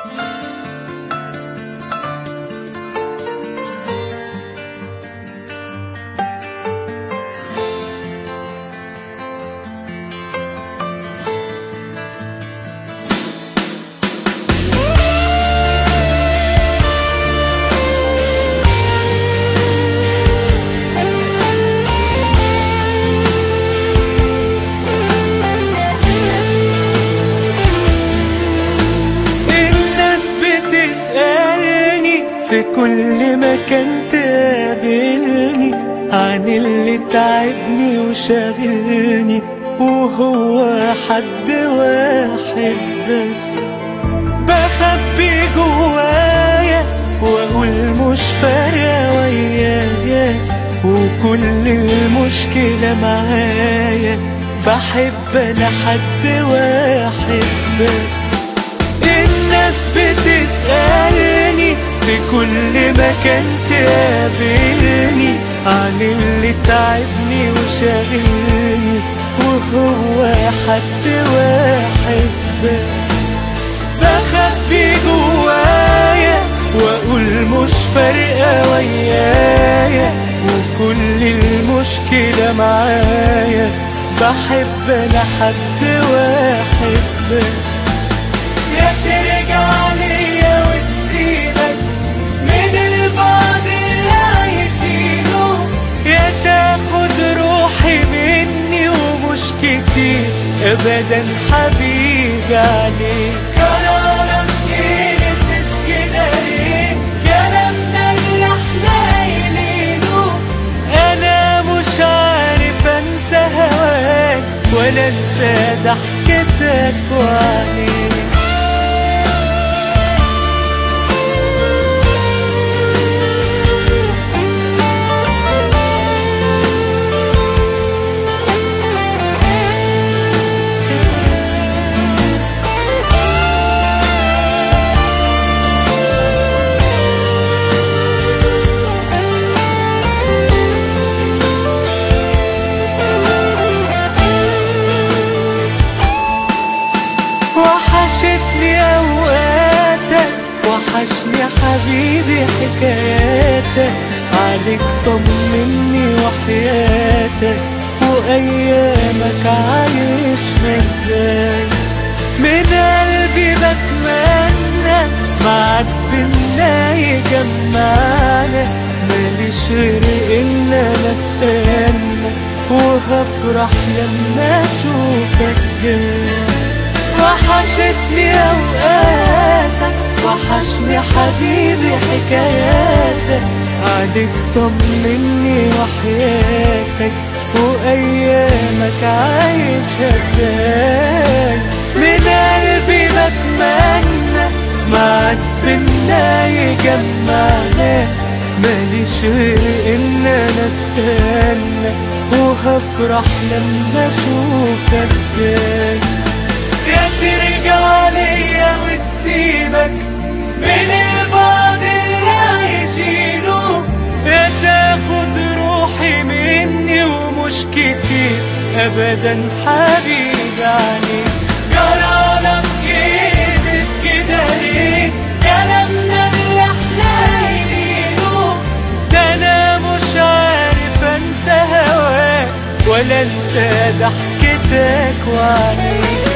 الناس بتسألني في كل مكان تقابلني عن اللي تعبني وشاغلني وهو حد واحد بس بخبي جوايا واقول مش فارقة ويايا وكل المشكلة معايا بحب انا حد واحد بس الناس بتسألني في كل مكان تقابلني عن اللي تعبني وشاغلني وهو حد واحد بس بخبي جوايا واقول مش فارقة ويايا وكل المشكلة معايا بحب انا حد واحد بس يا ترجع ليا وتسيبك من البعد اللي عايشينه يا تاخد روحي مني ومش كتير ابدا حبيبي عليك قرارك ايه نسيت كده ليه كلامنا اللي احنا قايلينه انا مش عارف انسى هواك ولا انسى ضحكتك وعينيك وحشتني اوقاتك وحشني حبيبي حكاياتك عليك طمني وحياتك وايامك عايشنا ازاي من قلبي بتمنى معاك بينا يجمعنا ماليش غير ان انا استنى وهفرح لما اشوفك جاي وحشتني اوقاتك وحشني حبيبي حكاياتك عليك طمني وحياتك وايامك عايشة ازاي من قلبي بتمنى معاك بينا يجمعنا ماليش غير ان انا استنى وهفرح لما اشوفك جاي يا ترجع ليا وتسيبك من البعد اللي عايشينه يا تاخد روحي مني ومش كتير ابدا حبيبي عليك جرالك ايه سيب كده ليه كلامنا اللي احنا قايلينه ده انا مش عارف انسى هواك ولا انسى ضحكتك وعينيك